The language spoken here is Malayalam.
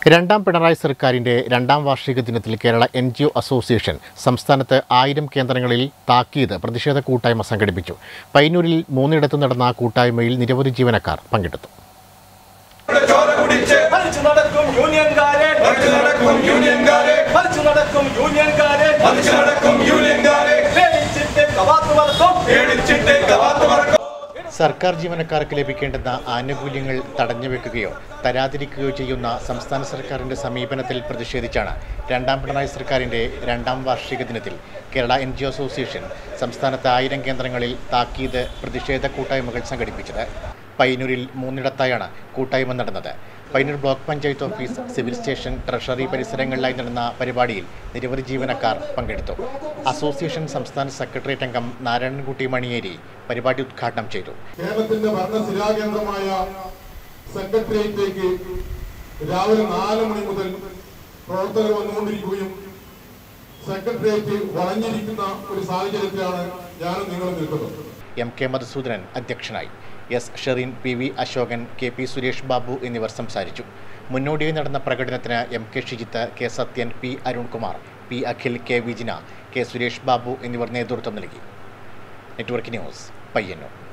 രണ്ടാം പിണറായി സർക്കാരിന്റെ രണ്ടാം വാർഷിക ദിനത്തിൽ Kerala N G O association സംസ്ഥാനത്ത് ആയിരം കേന്ദ്രങ്ങളിൽ താക്കീത് പ്രതിഷേധ കൂട്ടായ്മ സംഘടിപ്പിച്ചു പയ്യന്നൂരിൽ മൂന്നിടത്ത് നടന്ന കൂട്ടായ്മയിൽ നിരവധി ജീവനക്കാർ പങ്കെടുത്തു ചോര കുടിച്ച് മരിച്ചു നടക്കും യൂണിയൻകാരെ മറിച്ചു നടക്കും യൂണിയൻകാരെ മരിച്ചു നടക്കും യൂണിയൻകാരെ മറിച്ചു നടക്കും യൂണിയൻകാരെ പേടിച്ചിട്ട് കവാത്ത് മറക്കും പേടിച്ചിട്ട് കവാത്ത് മറക്കും സർക്കാർ ജീവനക്കാർക്ക് ലഭിക്കേണ്ടുന്ന ആനുകൂല്യങ്ങൾ തടഞ്ഞുവെക്കുകയോ തരാതിരിക്കുകയോ ചെയ്യുന്ന സംസ്ഥാന സർക്കാരിന്റെ സമീപനത്തിൽ പ്രതിഷേധിച്ചാണ് രണ്ടാം പിണറായി സർക്കാരിന്റെ രണ്ടാം വാർഷിക ദിനത്തിൽ Kerala N G O association സംസ്ഥാനത്ത് ആയിരം കേന്ദ്രങ്ങളിൽ താക്കീത് പ്രതിഷേധ കൂട്ടായ്മകൾ സംഘടിപ്പിച്ചത് പയ്യന്നൂരിൽ മൂന്നിടത്തായാണ് കൂട്ടായ്മ നടന്നത് Payyanur block panchayat office civil station treasury പരിസരങ്ങളിലായി നടന്ന പരിപാടിയിൽ നിരവധി ജീവനക്കാർ പങ്കെടുത്തു അസോസിയേഷൻ സംസ്ഥാന സെക്രട്ടേറിയറ്റ് അംഗം നാരായണൻകുട്ടി മണിയേരി പരിപാടി ഉദ്ഘാടനം ചെയ്തു കേരളത്തിന്റെ ഭരണസ്ഥിരാകേന്ദ്രമായ സെക്രട്ടേറിയറ്റിലേക്ക് രാവിലെ നാല് മണി മുതൽ പ്രവർത്തകർ വന്നുകൊണ്ടിരിക്കുകയും സെക്രട്ടേറിയറ്റ് വളഞ്ഞിരിക്കുന്ന ഒരു സാഹചര്യത്തിലാണ് ഞാനും നിങ്ങളും നിൽക്കുന്നത് എം കെ മധുസൂദനൻ അധ്യക്ഷനായി S Shereen P V Ashokan K P Suresh Babu എന്നിവർ സംസാരിച്ചു മുന്നോടിയായി നടന്ന പ്രകടനത്തിന് M K Shijith K Sathyan P Arunkumar P Akhil K Vijina K Suresh Babu എന്നിവർ നേതൃത്വം നൽകി നെറ്റ്വർക്ക് ന്യൂസ് പയ്യന്നൂർ